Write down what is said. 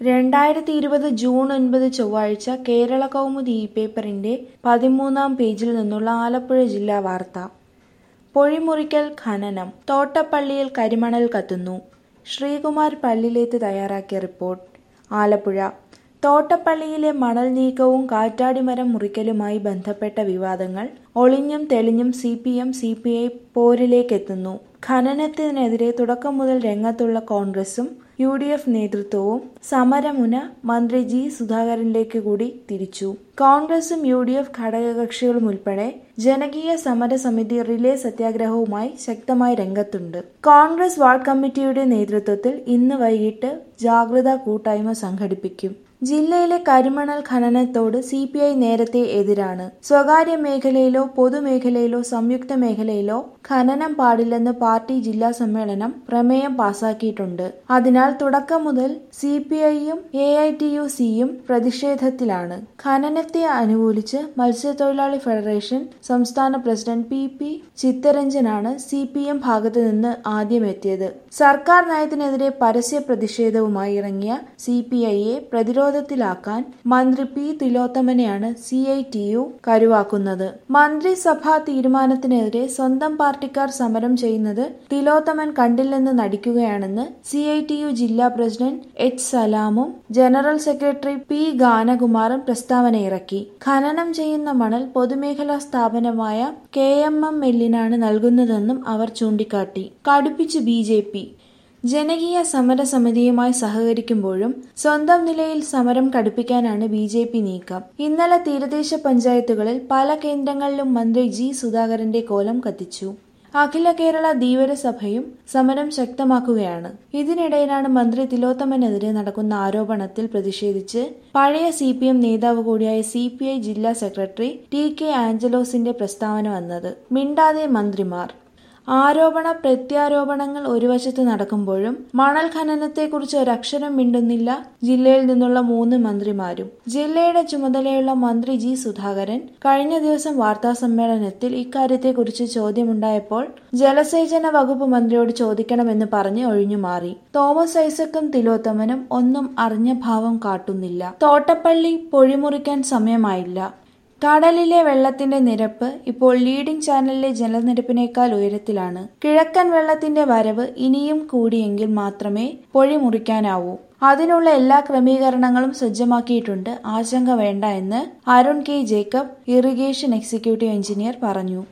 രണ്ടായിരത്തി ഇരുപത് ജൂൺ ഒൻപത് ചൊവ്വാഴ്ച കേരള കൗമുദി ഇ പേപ്പറിന്റെ പതിമൂന്നാം പേജിൽ നിന്നുള്ള ആലപ്പുഴ ജില്ലാ വാർത്ത പൊഴിമുറിക്കൽ ഖനനം തോട്ടപ്പള്ളിയിൽ കരിമണൽ കത്തുന്നു ശ്രീകുമാർ പള്ളിലേത്ത് തയ്യാറാക്കിയ റിപ്പോർട്ട് ആലപ്പുഴ തോട്ടപ്പള്ളിയിലെ മണൽ നീക്കവും കാറ്റാടിമരം മുറിക്കലുമായി ബന്ധപ്പെട്ട വിവാദങ്ങൾ ഒളിഞ്ഞും തെളിഞ്ഞും C P M C P I പോരിലേക്കെത്തുന്നു ഖനനത്തിനെതിരെ തുടക്കം മുതൽ രംഗത്തുള്ള കോൺഗ്രസും യു ഡി എഫ് നേതൃത്വവും സമരമുന മന്ത്രി ജി സുധാകരനിലേക്ക് കൂടി തിരിച്ചു കോൺഗ്രസും യു ഡി എഫ് ഘടകകക്ഷികളും ഉൾപ്പെടെ ജനകീയ സമരസമിതി റിലേ സത്യാഗ്രഹവുമായി ശക്തമായി രംഗത്തുണ്ട് കോൺഗ്രസ് വാർഡ് കമ്മിറ്റിയുടെ നേതൃത്വത്തിൽ ഇന്ന് വൈകിട്ട് ജാഗ്രതാ കൂട്ടായ്മ സംഘടിപ്പിക്കും ജില്ലയിലെ കരിമണൽ ഖനനത്തോട് സി പി ഐ നേരത്തെ എതിരാണ് സ്വകാര്യ മേഖലയിലോ പൊതുമേഖലയിലോ സംയുക്ത മേഖലയിലോ ഖനനം പാടില്ലെന്ന് പാർട്ടി ജില്ലാ സമ്മേളനം പ്രമേയം പാസാക്കിയിട്ടുണ്ട് അതിനാൽ തുടക്കം മുതൽ സി പി ഐയും എ ഐ ടി യു സിയും പ്രതിഷേധത്തിലാണ് ഖനനത്തെ അനുകൂലിച്ച് മത്സ്യത്തൊഴിലാളി ഫെഡറേഷൻ സംസ്ഥാന പ്രസിഡന്റ് പി പി ചിത്തരഞ്ജനാണ് സി പി എം ഭാഗത്തു നിന്ന് ആദ്യം എത്തിയത് സർക്കാർ നയത്തിനെതിരെ പരസ്യ പ്രതിഷേധവുമായി ഇറങ്ങിയ സി പി ഐയെ പ്രതിരോധത്തിലാക്കാൻ മന്ത്രി പി തിലോത്തമനെയാണ് സി ഐ ടി യു കരുവാക്കുന്നത് മന്ത്രിസഭാ തീരുമാനത്തിനെതിരെ സ്വന്തം പാർട്ടിക്കാർ സമരം ചെയ്യുന്നത് തിലോത്തമൻ കണ്ടില്ലെന്ന് നടിക്കുകയാണെന്ന് സി ഐ ടി യു ജില്ലാ പ്രസിഡന്റ് എച്ച് സലാമും ജനറൽ സെക്രട്ടറി പി ഗാനകുമാറും പ്രസ്താവന ഇറക്കി ഖനനം ചെയ്യുന്ന മണൽ പൊതുമേഖലാ സ്ഥാപനമായ കെ എം എം എല്ലിനാണ് നൽകുന്നതെന്നും അവർ ചൂണ്ടിക്കാട്ടി കടുപ്പിച്ച് ബി ജെ പി ജനകീയ സമരസമിതിയുമായി സഹകരിക്കുമ്പോഴും സ്വന്തം നിലയിൽ സമരം കടുപ്പിക്കാനാണ് ബി ജെ പി നീക്കം ഇന്നലെ തീരദേശ പഞ്ചായത്തുകളിൽ പല കേന്ദ്രങ്ങളിലും മന്ത്രി ജി സുധാകരന്റെ കോലം കത്തിച്ചു അഖില കേരള ധീവര സഭയും സമരം ശക്തമാക്കുകയാണ് ഇതിനിടയിലാണ് മന്ത്രി തിലോത്തമനെതിരെ നടക്കുന്ന ആരോപണത്തിൽ പ്രതിഷേധിച്ച് പഴയ സി പി എം നേതാവ് കൂടിയായ സി പി ഐ ജില്ലാ സെക്രട്ടറി ടി കെ ആഞ്ചലോസിന്റെ പ്രസ്താവന വന്നത് മിണ്ടാതെ മന്ത്രിമാർ ആരോപണ പ്രത്യാരോപണങ്ങൾ ഒരു വശത്ത് നടക്കുമ്പോഴും മണൽ ഖനനത്തെക്കുറിച്ച് ഒരക്ഷരം മിണ്ടുന്നില്ല ജില്ലയിൽ നിന്നുള്ള മൂന്ന് മന്ത്രിമാരും ജില്ലയുടെ ചുമതലയുള്ള മന്ത്രി ജി സുധാകരൻ കഴിഞ്ഞ ദിവസം വാർത്താ സമ്മേളനത്തിൽ ഇക്കാര്യത്തെക്കുറിച്ച് ചോദ്യമുണ്ടായപ്പോൾ ജലസേചന വകുപ്പ് മന്ത്രിയോട് ചോദിക്കണമെന്ന് പറഞ്ഞ് ഒഴിഞ്ഞുമാറി തോമസ് ഐസക്കും തിലോത്തമനും ഒന്നും അറിഞ്ഞ ഭാവം കാട്ടുന്നില്ല തോട്ടപ്പള്ളി പൊഴിമുറിക്കാൻ സമയമായില്ല കടലിലെ വെള്ളത്തിന്റെ നിരപ്പ് ഇപ്പോൾ ലീഡിംഗ് ചാനലിലെ ജലനിരപ്പിനേക്കാൾ ഉയരത്തിലാണ് കിഴക്കൻ വെള്ളത്തിന്റെ വരവ് ഇനിയും കൂടിയെങ്കിൽ മാത്രമേ പൊഴി മുറിക്കാനാവൂ അതിനുള്ള എല്ലാ ക്രമീകരണങ്ങളും സജ്ജമാക്കിയിട്ടുണ്ട് ആശങ്ക വേണ്ട എന്ന് Arun K Jacob irrigation executive engineer പറഞ്ഞു